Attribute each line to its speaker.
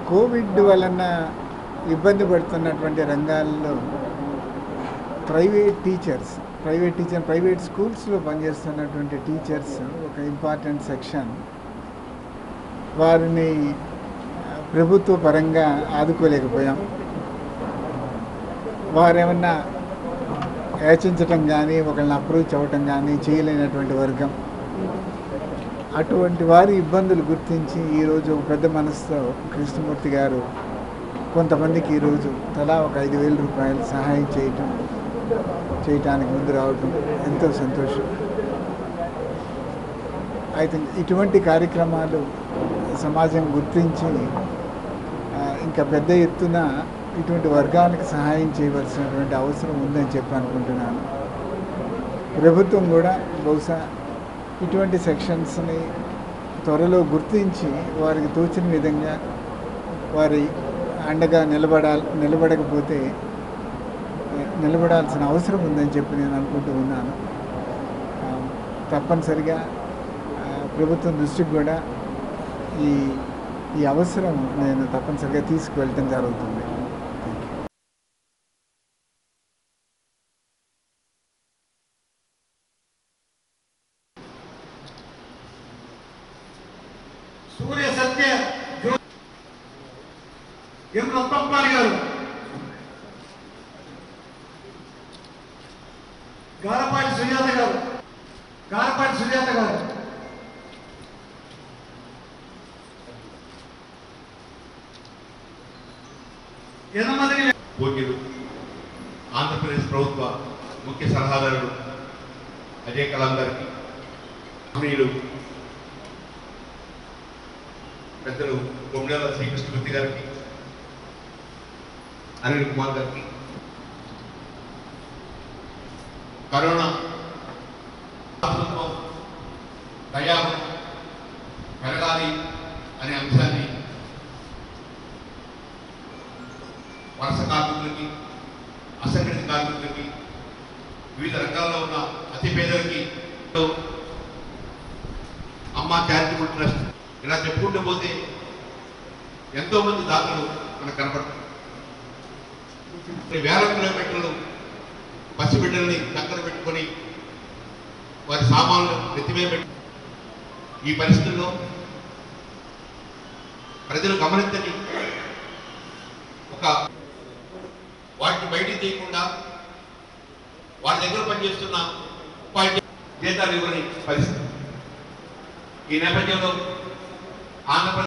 Speaker 1: Covid వలన ఇబ్బంది పడుతున్నటువంటి రంగాల్లో private teachers private teacher private స్కూల్స్లో పనిచేస్తున్నటువంటి టీచర్స్ ఒక ఇంపార్టెంట్ సెక్షన్ వారిని ఆ, ప్రభుత్వ పరంగా ఆదుకోలేకపోయాం వారేమన్నా యాచించటం కానీ ఒకళ్ళని అప్రోచ్ అవ్వటం కానీ చేయలేనటువంటి వర్గం అటువంటి వారి ఇబ్బందులు గుర్తించి ఈరోజు ఒక పెద్ద మనసుతో కృష్ణమూర్తి గారు కొంతమందికి ఈరోజు తలా ఒక ఐదు వేల రూపాయలు సహాయం చేయటం చేయటానికి ముందు రావటం ఎంతో సంతోషం అయితే ఇటువంటి కార్యక్రమాలు సమాజం గుర్తించి ఆ, ఇంకా పెద్ద ఎత్తున ఇటువంటి వర్గానికి సహాయం చేయవలసినటువంటి అవసరం ఉందని చెప్పి అనుకుంటున్నాను ప్రభుత్వం కూడా బహుశా ఇటువంటి సెక్షన్స్ని త్వరలో గుర్తించి వారికి తోచిన విధంగా వారి అండగా నిలబడాలి నిలబడకపోతే ఆ, నిలబడాల్సిన అవసరం ఉందని చెప్పి నేను అనుకుంటూ ఉన్నాను ఆ, తప్పనిసరిగా ఆ, ప్రభుత్వం దృష్టికి కూడా ఈ ఈ అవసరం నేను తప్పనిసరిగా తీసుకువెళ్ళటం జరుగుతుంది థ్యాంక్ యూ
Speaker 2: సూర్య సత్య జ్యో ఎం రత్నప్పారి గారు గారపాటి సుజాత గారు గారపాటి సుజాత గారు ఎనమదిని
Speaker 3: పూజ్యులు ఆంధ్రప్రదేశ్ ప్రభుత్వ ముఖ్య సలహాదారుడు అజయ్ కలాం గారికి మహనీయులు పెద్దలు కొమ్మిడాల శ్రీకృష్ణమూర్తి గారికి అనిల్ కుమార్ గారికి కరోనా ప్రభుత్వం దయాలు పెరగాలి అనే అంశాన్ని వలస కార్మికులకి అసంఘటిత కార్మికులకి వివిధ రంగాల్లో ఉన్న అతి పేదలకి అమ్మ చారిటబుల్ ట్రస్ట్ ఇలా చెప్పుకుంటూ పోతే ఎంతో మంది దాతలు మనకు కనపడతారు కొన్ని వేల కిలోమీటర్లు పసిబిడ్డల్ని దగ్గర పెట్టుకొని వారి సామాన్లు నెత్తిమే పెట్టి ఈ పరిస్థితుల్లో ప్రజలు గమనించని ఒక వాటిని బయటికి తీయకుండా వాళ్ళ దగ్గర పనిచేస్తున్న ఉపాధ్యాయ జీతాలు ఇవ్వని పరిస్థితి ఈ నేపథ్యంలో ఆంధ్రప్రదేశ్